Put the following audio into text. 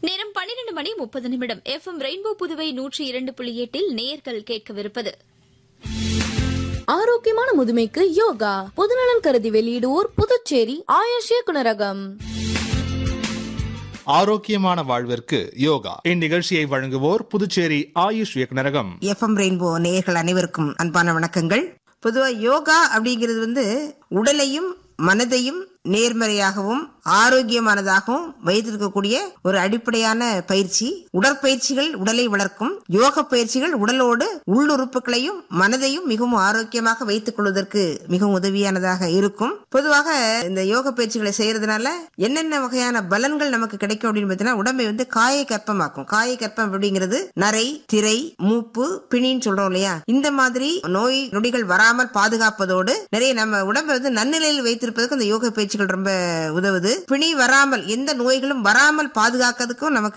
நேரம் பன்னிரண்டு மணி முப்பது நிமிடம் எஃப் எம் ரெயின்போ புதுவை நூற்றி இரண்டு புள்ளி எட்டில் நேர்கள் கேட்கவிருப்பது ஆரோக்கியமான முதுமைக்கு யோகா பொதுநலன் கருதி வெளியிடுவோர் புதுச்சேரி ஆயுஷ் இயக்குனரகம் ஆரோக்கியமான வாழ்விற்கு யோகா இந்நிகழ்ச்சியை வழங்குவோர் புதுச்சேரி ஆயுஷ் இயக்குநரகம் எஃப்எம் ரெயின்போ நேயர்கள் அனைவருக்கும் அன்பான வணக்கங்கள் பொதுவா யோகா அப்படிங்கிறது வந்து உடலையும் மனதையும் நேர்மறையாகவும் ஆரோக்கியமானதாகவும் வைத்திருக்கக்கூடிய ஒரு அடிப்படையான பயிற்சி உடற்பயிற்சிகள் உடலை வளர்க்கும் யோக பயிற்சிகள் உடலோடு உள்ளுறுப்புகளையும் மனதையும் மிகவும் ஆரோக்கியமாக வைத்துக் கொள்வதற்கு மிகவும் உதவியானதாக இருக்கும் பொதுவாக இந்த யோக பயிற்சிகளை செய்யறதுனால என்னென்ன வகையான பலன்கள் நமக்கு கிடைக்கும் அப்படின்னு பார்த்தீங்கன்னா உடம்பை வந்து காய கற்பமாக்கும் காய கற்பம் அப்படிங்கிறது நரை திரை மூப்பு பிணின்னு சொல்றோம் இல்லையா இந்த மாதிரி நோய் நொடிகள் வராமல் பாதுகாப்பதோடு நிறைய நம்ம உடம்பை வந்து நன்னிலையில் வைத்திருப்பதற்கு இந்த யோக பயிற்சிகள் ரொம்ப உதவுது பிணி வராமல் எந்த நோய்களும் வராமல் பாதுகாக்கிறதுக்கும் நமக்கு